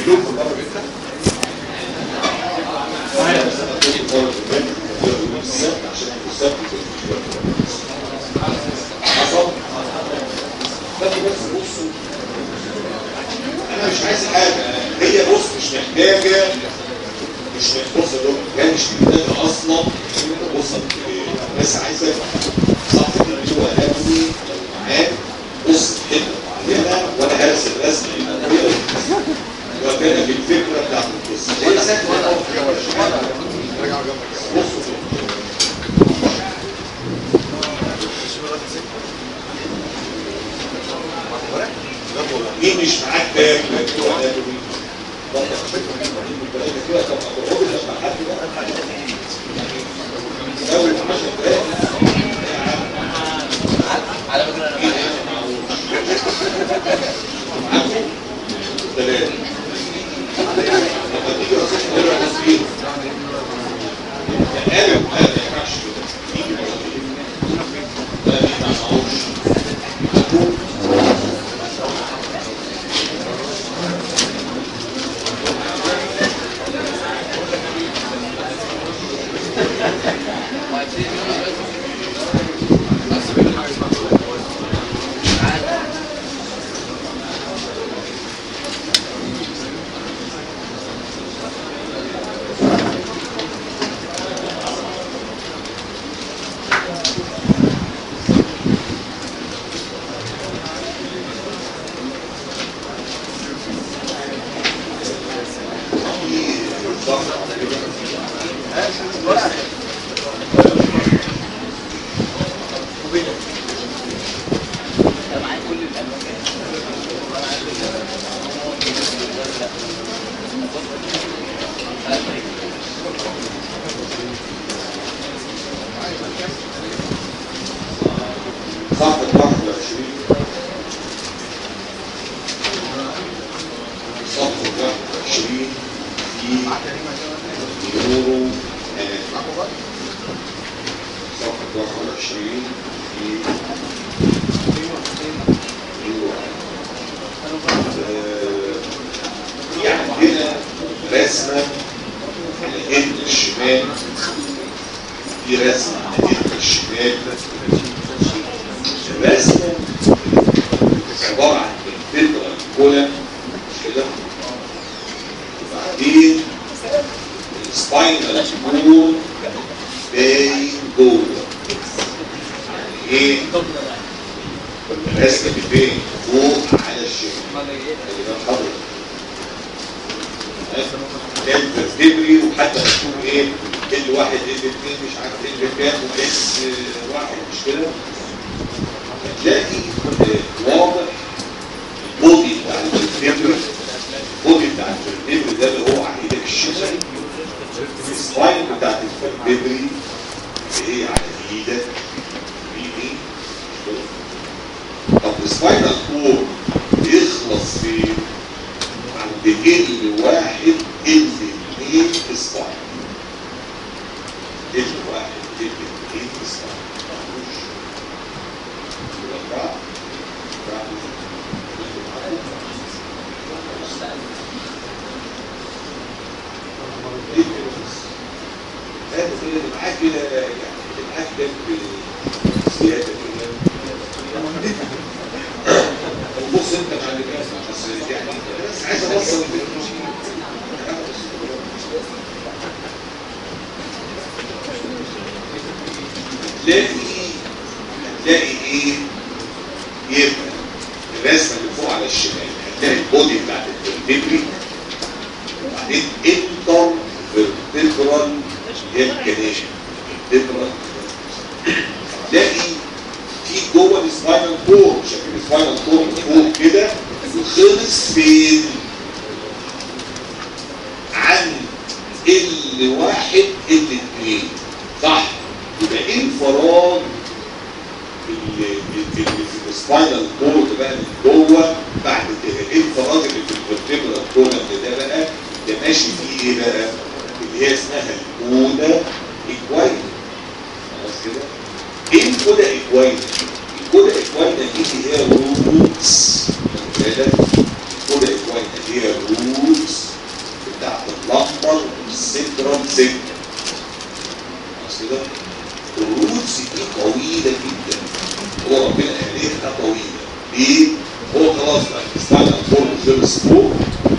لكم مرة كده السبت عشان السبت حصل فاكر بس بصوا انا مش عايز حاجه هي بص مش محتاجه مش بص يا دكتور هي مش محتاجه اصلا بص الناس عايزه صح اللي هو قالني معاك بص حته معينه وانا هرسم رسمه يبقى وكان بالفكره بتاعت القصه هي سهله بصوا كده. مين مش معاك باب مكتوب على اول 10 دقايق على فكره انا ثلاثة لما تيجي رصيد نقرا تصوير يعني قالب قالب ما ينفعش كده يجي رصيد لا ما ينفعش صفحة 21 صفحة 21 في يورو صفحة 21 في يورو آه، في عندنا رسمة على اليد الشمال في رسمة على اليد الشمال الرسمة عبارة عن الفلتر الكولا مش كده وبعدين السباينال كول باين جوه يعني ايه الرسمة بتبين فوق على الشمال اللي ده حضرتك ده الفرتبري وحتى مكتوب ايه ال واحد ال اثنين مش عارف ال كام واس واحد مش كده هتلاقي آه، واضح البودي بتاع الفرتبري البودي بتاع الفرتبري ده اللي هو على ايدك الشمال السلاين بتاعت الفرتبري اللي هي على ايدك اليمين طب السباينال كور بيخلص فين؟ عند ال واحد ال اثنين سباين ال واحد ال اثنين سباين معرفوش. يبقى أربعة. أربعة. إيه كده بس؟ هات كده اللي معاك كده يعني اللي معاك ده بزيادة كده بص انت مع اللي بيسمع بس يعني بس عايز اوصل تلاقي هتلاقي ايه يبقى الرسمه اللي فوق على الشمال هتلاقي البودي بتاعت الفيرتبري وبعدين انتر فيرتبرال هيلكانيشن فيرتبرال هتلاقي في جوه السباينال كور شكل السباينال كور من فوق كده وخلص فين؟ عن ال واحد ال اتنين صح؟ يبقى ايه الفراغ اللي اللي في السباينال كورد بقى من جوه بعد كده ايه الفراغ اللي في الفرتبرال كولم ده بقى ده ماشي فيه ايه بقى؟ اللي هي اسمها الكودا ايكواين خلاص كده؟ ايه الكودا ايكواين؟ الكودا ايكواين دي اللي هي روتس بالك الكودا ايكواين دي هي روتس تبقى طويله ليه؟ هو خلاص بقى السباينال كورد خلص فوق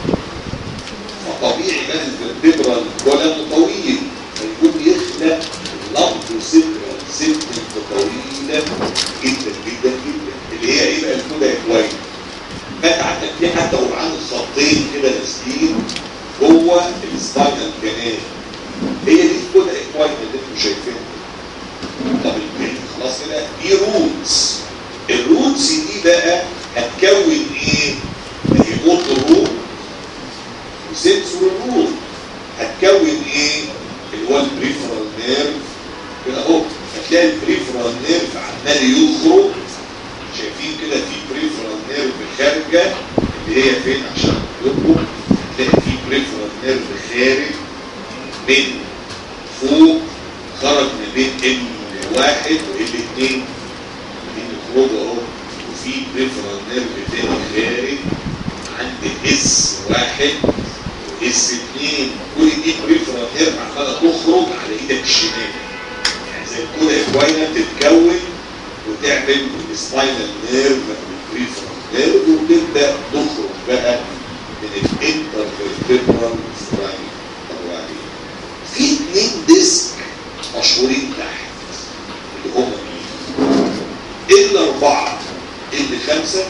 فطبيعي بقى الفرتبرال كولم طويل فيكون يخلق لمب سيترال سيتمنت طويله جدا جدا جدا اللي هي ايه بقى الكودا اكواين فات عندك دي حتى وعن خطين كده نازلين جوه السباينال كانال هي دي الكودا اكواين اللي انتم شايفينها طب البيت خلاص كده دي روتس الروتس دي بقى هتكون ايه؟ هي موتور روت وسنسور روت هتكون ايه؟ اللي هو البريفرال نيرف كده اهو هتلاقي البريفرال نيرف عمال يخرج شايفين كده في بريفرال نيرف خارجه اللي هي فين عشان لكم هتلاقي في بريفرال نيرف خارج من فوق خرج ما بين ال واحد وال اثنين الاثنين يخرجوا اهو وفي بريفرال نيرف تاني خارج عند اس واحد واس اثنين كل دي بريفرال نيرف عماله تخرج على ايدك الشمال يعني زي الكوره اكواينا بتتكون وتعمل السباينال نيرف والبريفرال نيرف وتبدا تخرج بقى من الانترفيرتبرال سباين طب وبعدين في اثنين ديسك مشهورين تحت اللي هم مين؟ ال اربعه ال خمسه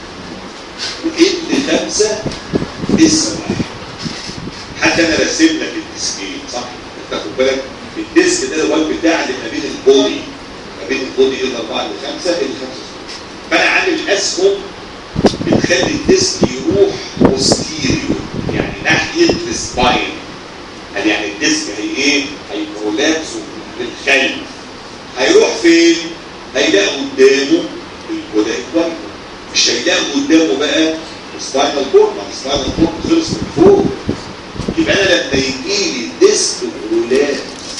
وال خمسه اس واحد حتى انا راسم لك الديسكين صح؟ انت خد بالك الديسك ده هو البتاع اللي ما بين البودي ما بين البودي ال اربعه ل خمسه ال خمسه فانا عامل اسهم بتخلي الديسك يروح بوستيريو يعني ناحيه السباين قال يعني الديسك هي ايه؟ هيبرولابس للخلف هيروح فين؟ هيلاقي قدامه الكودا اكواينا مش هيلاقي قدامه بقى السباينال كورد ما السباينال كورد خلص من فوق يبقى انا لما يجي لي ديسك برولابس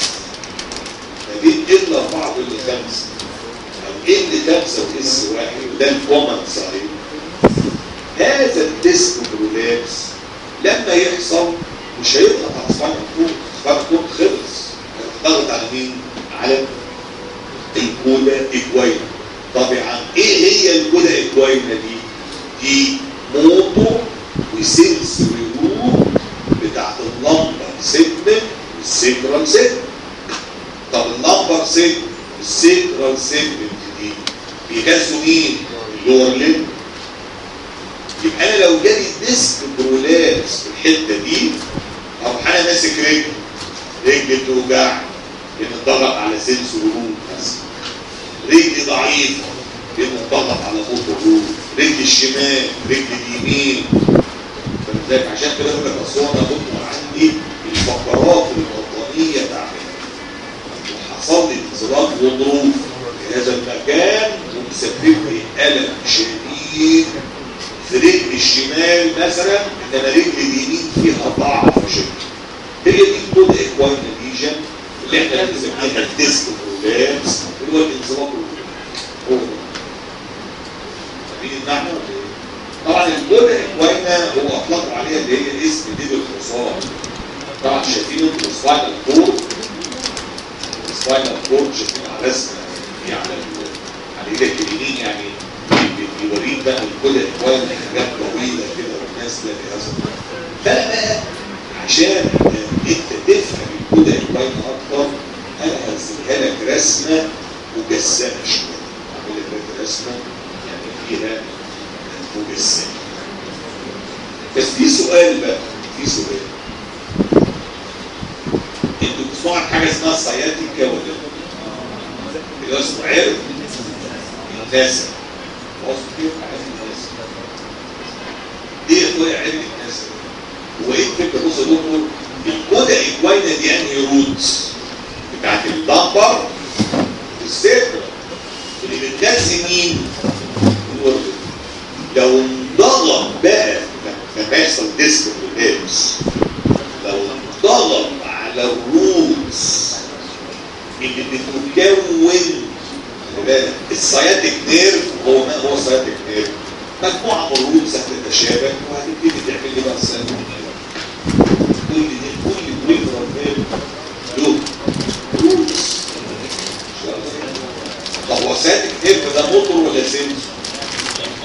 ما بين ال 4 وال 5 او ال 5 واس 1 وده الكومن سايد هذا الديسك برولابس لما يحصل مش هيضغط على السباينال كورد السباينال كورد خلص هيضغط على مين؟ على الكودا اكواينا طبعا ايه هي الكودا اكواينا دي؟ دي موتو وسنسوري روت بتاعت اللمبر سيجمنت والسيكرال سيجمنت طب اللمبر سيجمنت والسيكرال سيجمنت دي بيغذوا مين؟ اللور ليمب يبقى انا لو جالي ديسك برولابس في الحته دي اروح انا ماسك رجل رجلي بتوجعني لان ضغط على سنسور روت مثلا رجلي ضعيفه لان ضغط على موتور روت رجلي الشمال رجلي اليمين فلذلك عشان كده بقول لك اصل انا بطلع عندي الفقرات الوطنيه تعبانه وحصل لي انزلاق غضروف في هذا المكان ومسبب لي الم شديد في رجلي الشمال مثلا ان انا رجلي اليمين فيها ضعف شديد هي دي الكود اكواين ليجن اللي احنا بنسميها الديسك برولابس اللي هو الانزلاق هو فاهمين المعنى ولا ايه؟ طبعا الكود اكواينا هو اطلقوا عليها اللي هي اسم دي بالخصام طبعا شايفين انتوا السباينال كورد السباينال كورد شايفين على رسمه دي على على ايدك اليمين يعني بيوريك بقى الكود اكواينا حاجات طويله كده ونازله بهذا فانا بقى عشان انت تفهم الكود اكواينا اكتر انا هرسمها لك رسمه مجسمه شويه اعمل لك رسمه يعني فيها مجسمه بس في سؤال بقى في سؤال انتوا بتسمعوا عن حاجه اسمها السياتيكا ولا اللي هو اسمه عرق الناسا وصف كيف حاجات الناسا ايه هو عرق الناسا هو ايه الفكره بص يا دكتور الكودا اكواينا دي انهي روتس بتاعت اللمبر والسيكرا اللي بتغذي مين؟ الورد لو انضغط بقى لما يحصل ديسك بالهيبس لو انضغط على الروتس اللي بتكون السياتيك نيرف هو ما هو السياتيك نيرف مجموعه من الروتس هتتشابك وهتبتدي تعمل لي بقى السياتيك نيرف كل دي كل بريفرال نيرف له روتس طب هو سياتيك نيرف ده موتور ولا سنسور؟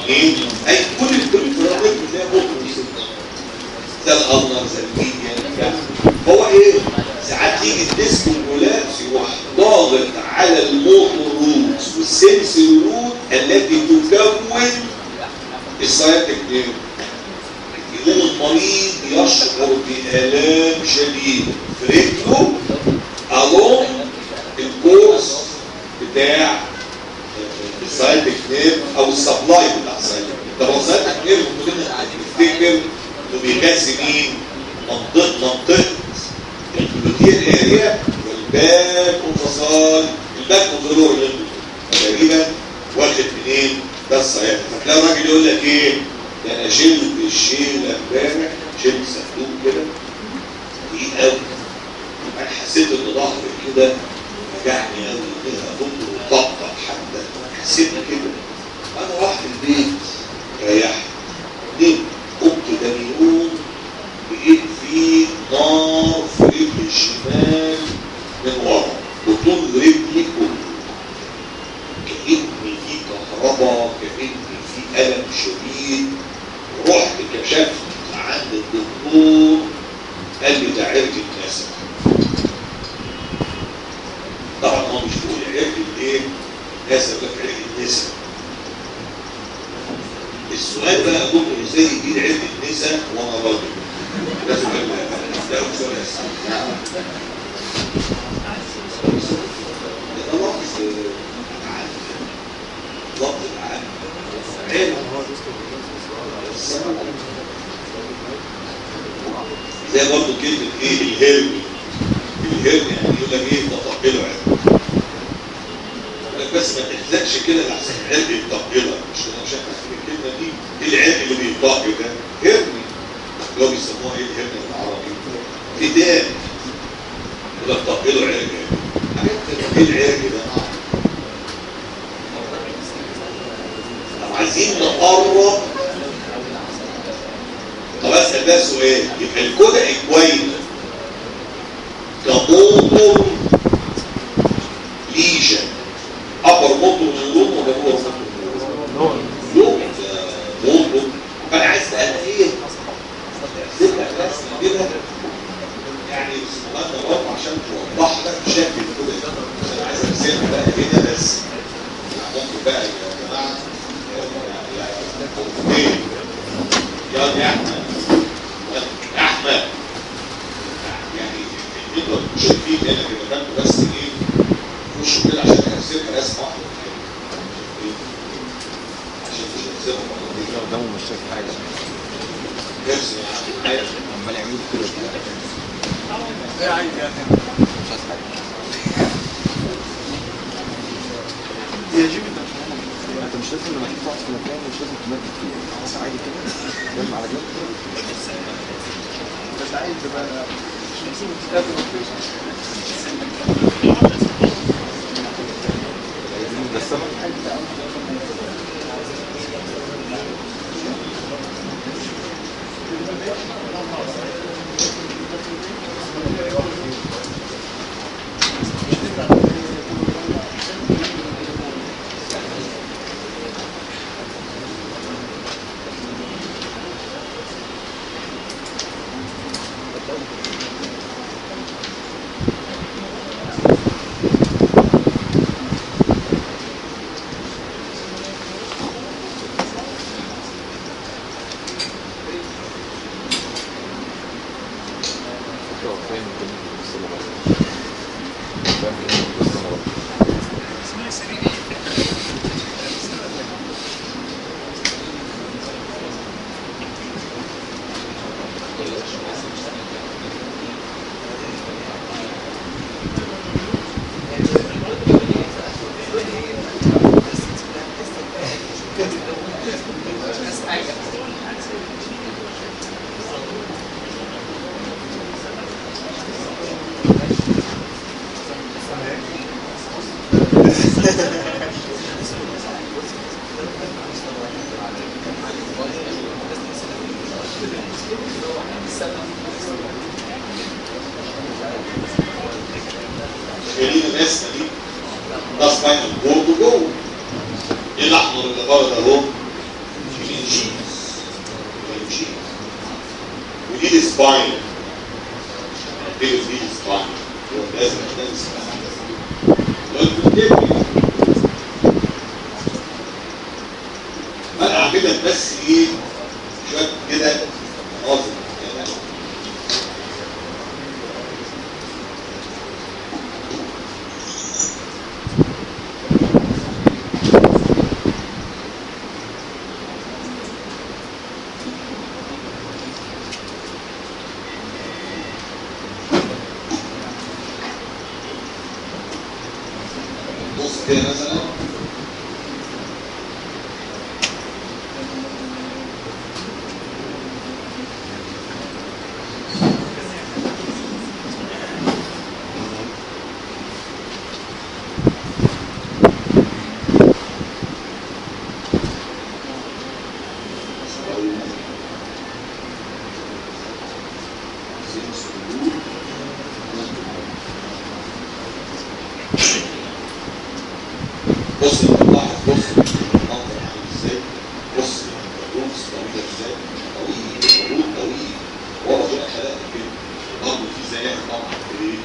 اثنين اي كل كل الفراغات بتلاقي موتور زي الالنر زي الميديا بتاع. هو ايه ساعات يجي الديسك والكولابس يروح ضاغط على الموتور روتس والسنسوري روت التي تكون السياتيك نيرف يقوم المريض يشعر بآلام شديدة في رجله along الكورس بتاع السايتك نيرف او السبلاي بتاع السايتك طب هو السايتك نيرف كلنا نفتكر انه بيغذي مين؟ منطقه منطقه الجلوتين اريا والباك انفصال الباك انفصال تقريبا واخد منين؟ ده السايتك فتلاقي الراجل يقول لك ايه؟ ده انا شلت الشيله امبارح شلت صندوق كده تقيل قوي انا حسيت ان ظهري كده وجعني قوي كده ضد وطقطق حتى حسيت كده انا رحت البيت ريحت نمت قمت ده يوم لقيت فيه نار في رجلي الشمال من ورا وطول رجلي كله كأن في كهرباء كأن في ألم شديد رحت كشفت عند الدكتور قال لي ده عرق النسا طبعا هو مش بيقول عرق الايه؟ ناسا يقول لك عرق النسا السؤال بقى يا دكتور ازاي يجي لي عرق النسا وانا راجل؟ ده سؤال ده سؤال اساسي ده لفظ عام لفظ عام علم زي برضه كلمة ايه الهرمي الهرمي يعني يقول لك ايه تطبله عرق يقول لك بس ما تحزقش كده لحسن عرق يطبلها مش انا مش هفهم الكلمة دي ايه العرق اللي بيطبق ده هرمي اللي هو بيسموها ايه الهرمي بالعربي فدان يقول لك طبله عرق حاجات كده ايه العرق ده طب عايزين نقرب طب اسال بقى سؤال يبقى الكودا كويس كموتور ليجن ابر موتور من اللون ولا هو موتور من اللون؟ لون ده موتور فانا عايز اسال ايه؟ سيبها بس كده يعني سبحان الله عشان توضح لك شكل الكودا انا عايز ارسمها بقى هنا بس ممكن بقى يا جماعه ايه يا يا احمد يا احمد يعني انتوا شايفين هنا كده فانتوا بس ايه خشوا كده عشان ارسمها رسمه واحده عشان مش هرسمها مرتين قدامه مش شايف حاجه ارسم يا عم حاجه عمال يعمل كده ايه عايز يا اخي مش عايز حاجه يا جيب انت انت مش لازم لما تيجي تقعد في مكان مش لازم تمد فيه بس عادي كده جنب على جنب بس عايز تبقى ده السمك فكره فاهم كل القصه بره فاهم كل القصه بره شايلين الاسم دي ده سباينال كورد جوه ايه الاحمر اللي بره ده اهو تشيز تشيز ودي السباين دي دي السباين لازم ده السباين لو كنت انا اعمل بس ايه شويه كده مناظر كده بص كده مثلا بص لاحظ بص المنظر عامل ازاي بص الروس طويله ازاي طويل الروس طويل ورا كده خلق كده برضه في زيها طبعا في ايه؟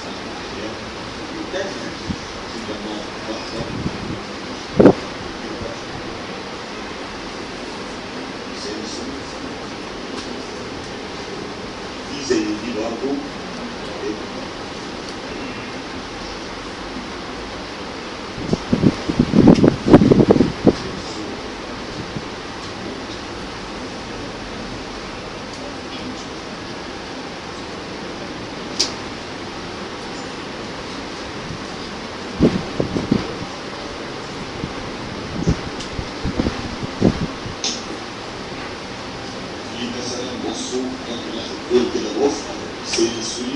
تاني في جماعه واحده في زي دي برضه في مثلا بصوا ممكن ناخد دول كده بص سنسوري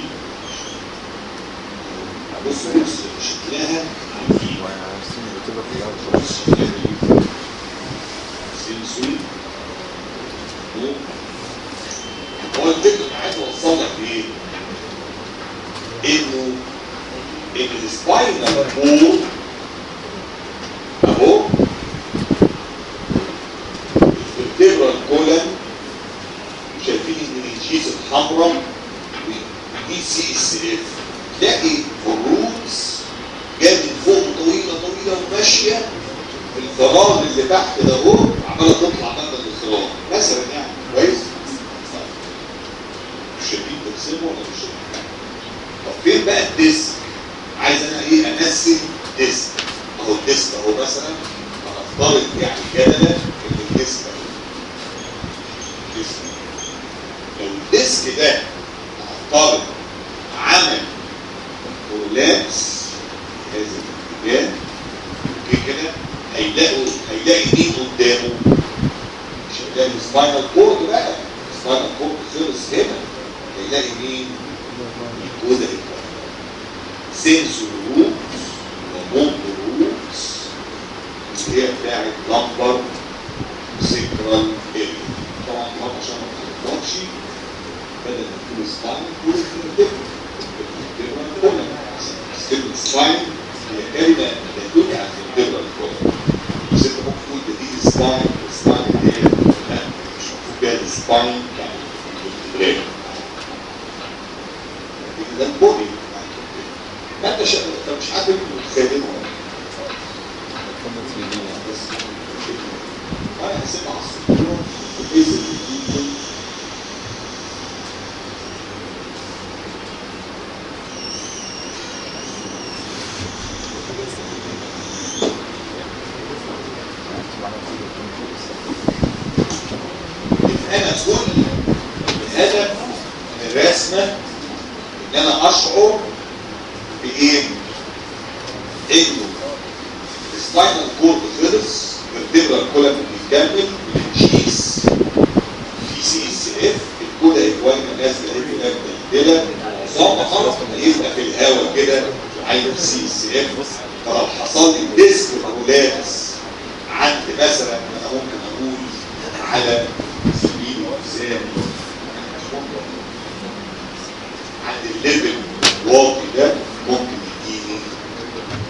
بص بص شكلها عجيب وعارفين بتبقى في الأول بص شكلها عجيب سنسوري هو الفكرة اللي عايز اوصل لك ايه؟ انه ان السباينال كورد اهو الفيرتبرال كولن شايفين المنجيز الحمراء ودي سي اس اف تلاقي الروتس جايه من فوق طويله طويله وماشيه الفراغ اللي تحت ده اهو عماله تطلع بره الفراغ مثلا يعني كويس؟ مش شايفين ترسمه ولا مش شايفين؟ طب فين بقى الديسك؟ عايز انا ايه امثل ديسك اهو الديسك اهو مثلا هنفترض يعني جدلا ان الديسك اهو ديسك لو الديسك ده هنفترض عمل كولابس في هذا الاتجاه اوكي كده هيلاقوا هيلاقي مين قدامه مش هيلاقي السباينال كورد بقى السباينال كورد خلص هنا هيلاقي مين الجزء سنسور روتس وموتور روتس اللي هي بتاعت لمبر سيكرال اريا طبعا طبعا عشان ما تغلطش بدل ما تكون سباين تكون الفيرتبرال كلمة سباين هي كلمة لا تدل على الفيرتبرال كولم بس انت ممكن تقول ده دي سباين والسباين اللي هي لا مش مكتوب بيها السباين بتاع الفيرتبرال ده البودي ما انت شا... انت مش عارف متخيلين كنا 3 دي يعني بس انا هسيبها على السطور بحيث ان يكون انا كل الهدف من الرسمه ان انا اشعر بايه؟ انه السباينال كورد خلص الفيرتبرال كولم بيكمل الجيس في سي اس اف الكودا ايكوالنا نازله ايه كده مبدله معظمها خلاص هيبقى في الهواء كده عين سي اس اف فلو حصل لي ديسك كولابس عند مثلا انا ممكن اقول على سبيل المثال عند الليفل الواطي ده ممكن يديني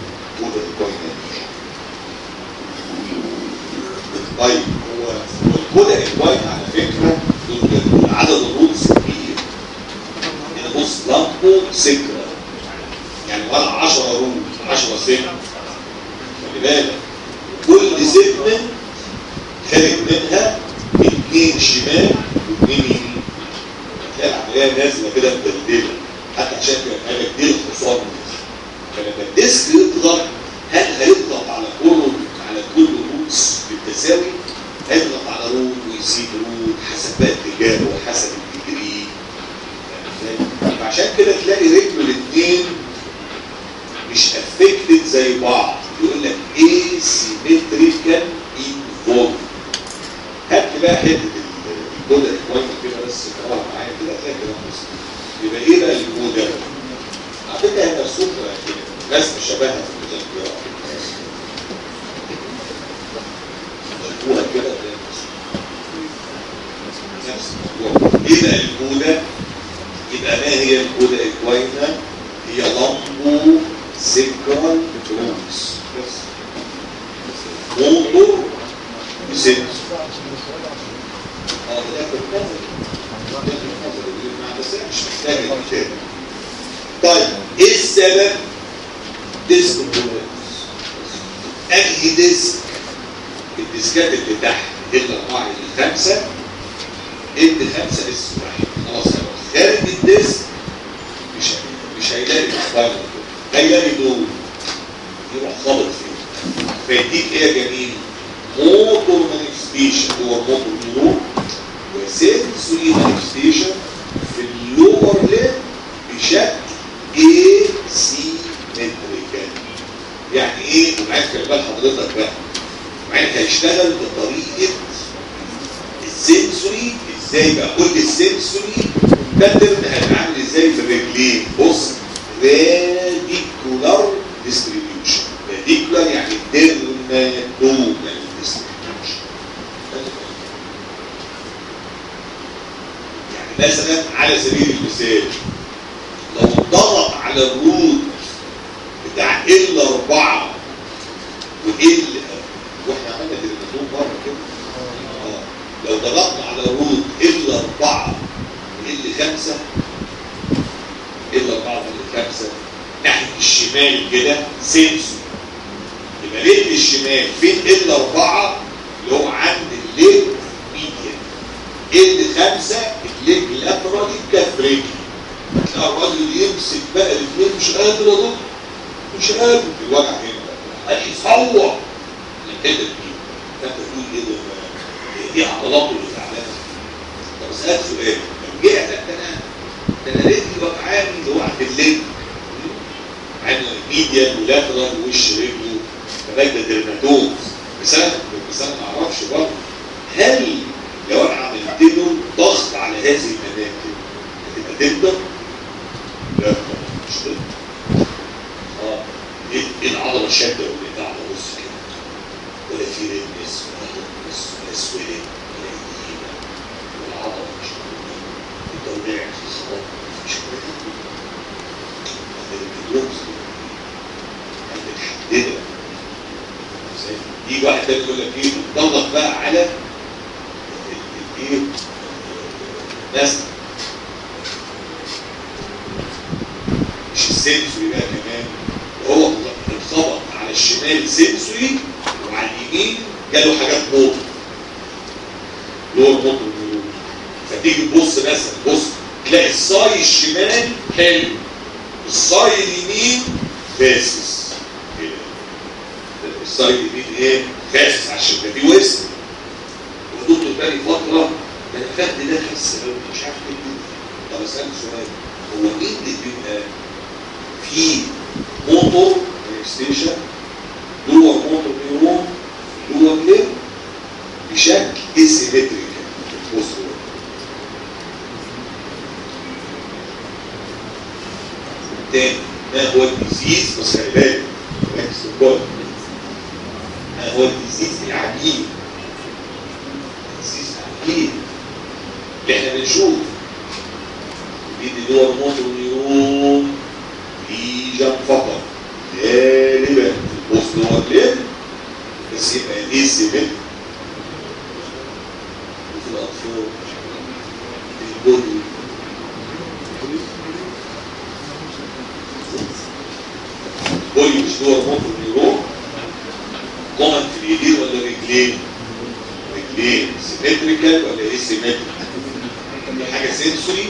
كودا ايكوالنا طيب هو هو الكودا اكواين على فكره دول- دول عدد الروتس كبير هنا بص لامبو سكرة يعني ولا 10 روت 10 سكرة خلي بالك كل سيجمنت خارج منها اثنين شمال واثنين يمين هتلاقي العمليه نازله كده مدلدله حتى عشان كده قال لك دي الحصان نازل. فلما الديسك يضغط هل هيضغط على كل على كل روتس بالتساوي؟ هيضغط على روت ويسيب روت حسب بقى اتجاهه وحسب الديجري فعشان كده تلاقي رجله الاثنين مش افكتد زي بعض يقول لك asymmetrical involved هات لي بقى حته الكودا الاكواني كده بس اقراها معايا كده هتلاقي كده بص يبقى ايه بقى الكودا؟ على فكره هي مرسومه كده رسم شبهها في المذكره مرسومه كده تلاقي مرسومة. نفس الموضوع ايه بقى الكودا؟ يبقى ما هي الكودا اكواينا؟ هي لامبو سيكرال روتس بس موتور سنس اه ده في النظر ده في النظر بس أنا مش محتاج الكتاب طيب ايه السبب؟ ديسك كونتينوس انهي ديسك؟ الديسكات اللي تحت الاربعه اللي خمسه ادي خمسه اس واحد خلاص خلاص خارج الديسك مش مش هيلاقي السباينال هيلاقي دول يروح خابط فيه فيديك ايه يا جميل؟ موتور مانيفستيشن هو موتور نيورون وسنسوري مانيفستيشن في اللور ليب بشكل اي سي متريكال يعني ايه؟ وبعدين خلي بال حضرتك بقى وبعدين هيشتغل بطريقه السنسوري ازاي بقى كل السنسوري باترن هيتعامل ازاي في الرجلين بص راديكولار ديستريبيوشن راديكولار يعني ديرماتوم يعني ديستريبيوشن يعني مثلا على سبيل المثال لو ضغط على الروت بتاع ال 4 وال واحنا عملنا ديرماتوم مره كده اه لو ضغطنا على روت ال 4 وال 5 ال 4 وال 5 ناحيه الشمال كده سنسور يبقى رجل الشمال فين ال 4 اللي هو عند الليج ميديا ال 5 الليج لاترالي كف رجلي تلاقي الراجل يمسك بقى الاثنين مش قادر يا دكتور مش قادر الوجع هنا بقى هيصور الحته دي فانت تقول ايه ده دي عضلاته اللي تعبانه طب اسالك سؤال لو جه ده انا ده انا رجلي وجعاني اللي هو عند الليج عند ميديا ولاترال وش رجله فبقى ده ديرماتوم بس انا بس انا ما اعرفش برضه هل لو انا عملت له ضغط على هذه المناطق هتبقى تقدر؟ لا طبعا مش تقدر اه ايه إيه العضله الشاده واللي قاعده بص كده ولا في ريدنس ولا هوكنس ولا سويلنج ولا ايدينا والعضله مش موجوده التوجيع خلاص مش موجود الدروس متحدده يجي واحد تاني يقول لك ايه ضغط بقى على الايه ناس مش السنسوري بقى كمان وهو اتخبط على الشمال سنسوري وعلى اليمين جاله حاجات موتور لور موتور نيورون فتيجي تبص مثلا بص تلاقي الصاي الشمال حلو الصاي اليمين فاسس كده. الصاي اليمين ايه؟ فاسس عشان ده في وسط ودكتور بقالي فتره ده انا خدت ده خس قوي مش عارف ايه الدنيا. طب اسالك سؤال هو مين اللي بيبقى في موتور ستيشن جوه موتور نيورون جوه الليل بشكل اسيمتريكال بص تاني ما هو الديزيز بس خلي بالك ركز في الجول ما هو الديزيز العجيب الديزيز العجيب اللي احنا بنشوف بيدي دور موتور نيورون ليجن فقط غالبا في البوست نور لين بس يبقى ليه سيبل في الاطفال البوليو البوليو مش هو موتور نيورون كومن في اليدين ولا الرجلين؟ رجلين سيمتريكال ولا ايه سيمتريكال؟ دي حاجه سنسوري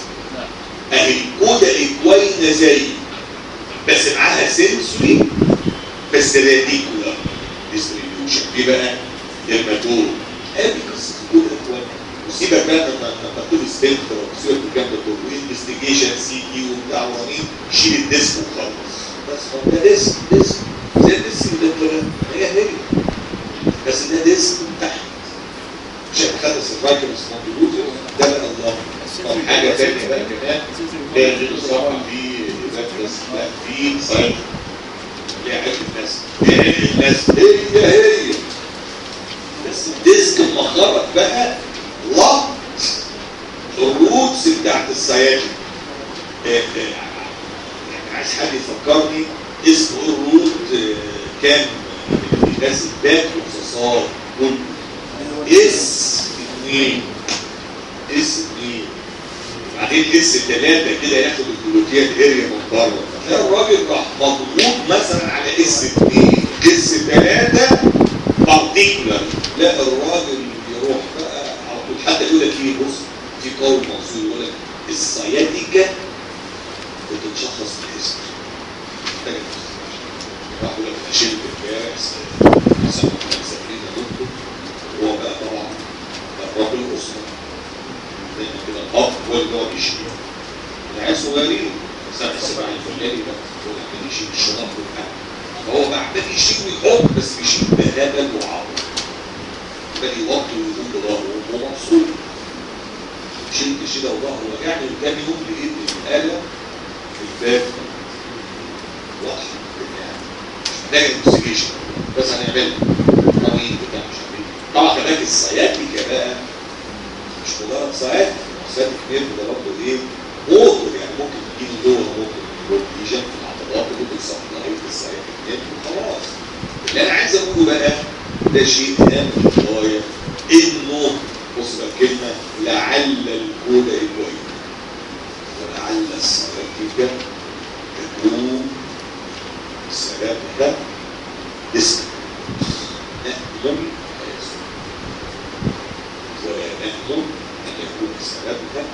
اهي الكودا اكوينا زي بس معاها سنسوري بس راديكولار ديستريبيوشن دي بقى ديرماتور ادي قصه الكودا اكوينا وسيبك بقى لما لما تقول سبنتر وسيبك من الكلام ده كله انفستيجيشن سي تي وبتاع ورنين شيل الديسك وخلص بس هو ده ديسك ديسك زي الديسك اللي انت هي هي بس ده ديسك من تحت عشان خد السيرفايكل سبونديلوز ده بقى الله طب حاجه ثانيه بقى كمان لا غير الصفحه في بس لا في صيد ليه عيب الناس ليه عيب الناس هي هي بس الديسك المخرج بقى لط الروتس بتاعت السياجي يعني عايز حد يفكرني اسمه ايه الروت آه، كام الناس الباك واختصار كله اس 2 اس 2 بعدين اس 3 كده ياخد الجلوتيال اريا من بره فتلاقي الراجل راح مضغوط مثلا على اس 2 اس 3 بارتيكولار لا الراجل يروح بقى على طول حتى يقول لك ايه بص في قول منصور يقول لك السياتيكا بتتشخص بالاسم محتاجه راح يقول لك اشيل امبارح سنه سنتين دكتور هو بقى طبعا الرب الاسره دايما كده الاب هو اللي بيقعد يشيل العيال صغيرين سنه السبع الفلاني ده هو اللي عمال يشيل الشنط والحاجه فهو بقى عمال يشيل ويحط بس بيشيل بهبل وعبط عمال يوطي ويقوم بظهره وهو مبسوط شلت شيله وظهره وجعني وتاني يوم لقيت الاله في الباب واضحه يعني مش محتاجه انفستيجيشن بس هنعملها طويل بتاع مش عارف ايه طبعا كمان السياتيكا بقى مش مجرد سياتيك سياتيك نيرف ده برضه ايه موتور يعني ممكن تجيله جوه ممكن يجيله ليجن في العضلات ممكن سبلايت السياتيك نيرف وخلاص اللي انا عايز اقوله بقى ده شيء هام للغايه انه بص بقى الكلمه لعل الكودا الكويس ولعل السياتيكا تكون السلام ده اسم نأمل ونأمل أن يكون السلام ده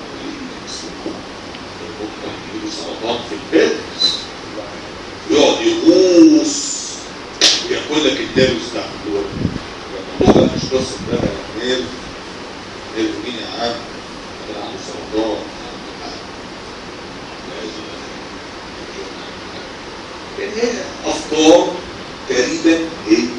ممكن يجيله سرطان في البلد يقعد يغوص وياكل لك الدارس بتاع الدول الموضوع ده مش قصه بقى نيرف نيرف مين يا عم؟ ده عنده سرطان لان هي افكار تقريبا هي هي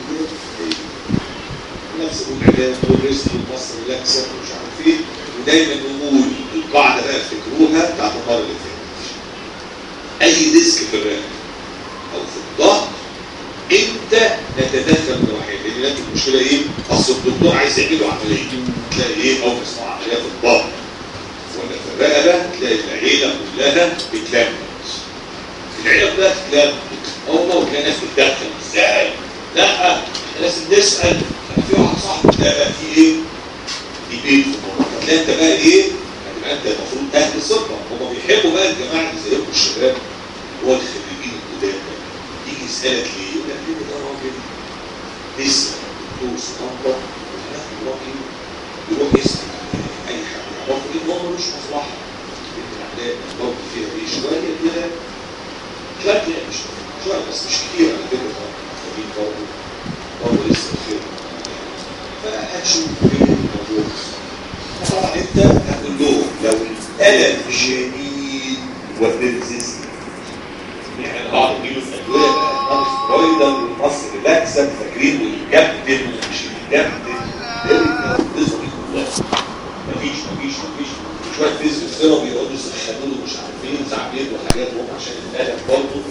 نفس العلاج والريسك والمصر ريلاكسر ومش عارف ايه ودايما نقول القاعده بقى افتكروها بتاعت المره اللي فاتت اي ديسك في الرئه او في الظهر امتى نتدخل جراحيا لان لكن المشكله ايه؟ اصل الدكتور عايز يعمل له عمليه تلاقي ايه؟ اول ما يسمع عمليه في الظهر ولا في الرقبه تلاقي العيله كلها اتلمت العيله كلها تتلم والله وتلاقي ناس بتدخل ازاي؟ لا احنا لازم نسال كان في واحد صاحبي ده بقى في ايه؟ في بيت في الموضوع فتلاقي انت بقى ايه؟ هتبقى انت المفروض اهل ثقه هم بيحبوا بقى الجماعه اللي زيكم الشباب هو الخريجين الجداد يجي يسالك ليه؟ يقول لك ليه ده راجل لسه دكتور صنطه وهناك راجل يروح يسال اي حد يعرفه ايه هو ملوش مصلحه العلاج برضه فيها ايه شويه كده شويه كده مش شويه بس مش كتير على فكره محتاجين برضه برضه لسه خير فهنشوف ايه الموضوع طبعا انت هتقول لهم لو الالم شديد وبرزيست يعني بعض بيجيله في ادويه بقى نون سترويدال والمصر ريلاكسن فاكرين والكابتن ومش الكابتن القصه دي كلها مفيش مفيش مفيش شويه فيزيو ثيرابي يقعدوا يسخنوا له مش عارف ايه وساعات بيدوا حاجات هم عشان الالم برضه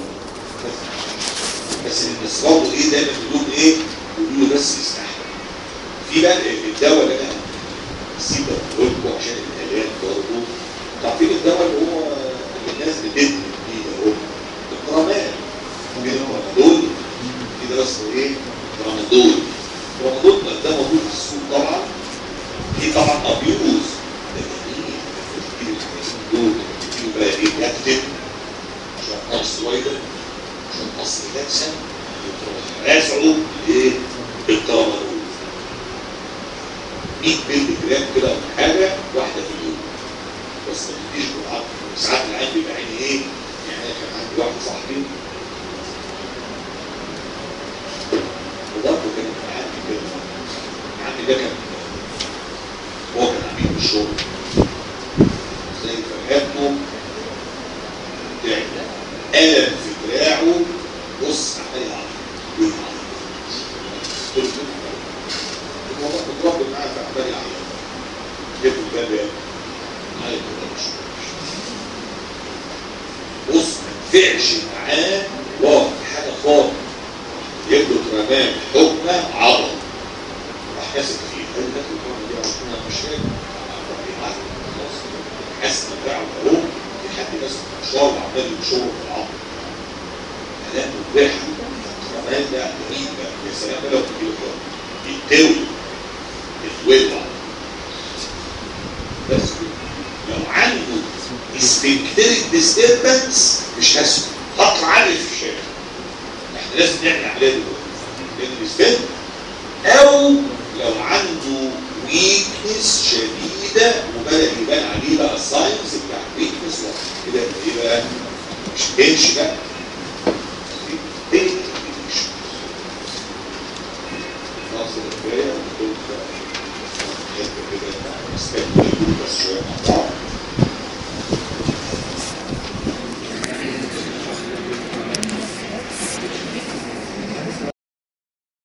بس بس برضه ايه دايما بيقولوا ايه؟ بيقولوا له بس يستحمل في بقى الدواء اللي انا نسيت اقول لكم عشان الالام برضه تعرفين الدواء اللي هو اللي الناس بتدمن بيه ده هو الترامال ممكن الرمادول في ده اسمه ايه؟ رمادول رمادول ده موجود في السوق طبعا في طبعا ابيوز ده جميل تجيب الحاجتين دول تجيب بقى ايه يكتب عشان قص وايدر عشان قص جاكسون يتروح رافعه لايه؟ بالترامادول 100 مللي جرام كده ولا حاجه واحده في اليوم بس ما تديش جرعات ساعات العيان بيبقى عيني ايه؟ يعني انا كان عندي واحد صاحبي وبرضه كان عندي كده عندي ده كان هو كان عميل بالشغل زي فرقته يعني ألم في دراعه بص عمال يعيط ويعيط قلت له الموضوع متربط معاه فعمال يعيط جبت الباب يعني عيط ولا مش بص ما ينفعش معاه واقف حاجه خالص يبدو رماه حكمه عضل راح ماسك فيه قال لي ده الحكمه دي عشان مش فاهم خلاص حاسس ان بتاعه اهو في حد ماسك مشوار وعمال ينشره في العظم الام مباحه الرماد ده غريب بقى يا سلام بقى لو تجيله حكم يتوي يتولع بس كده. لو عنده سبنكتريك ديستربنس مش هسكت هطلع عالي في الشارع احنا لازم نعمل عمليه دلوقتي لان السبن او لو عنده ويكنس شديده وبدا يبان عليه بقى الساينز بتاع ويكنس كده يبقى ايه بقى مش بنش بقى بنش خلاص كفايه ونقول حته كده استنى بس شويه مع بعض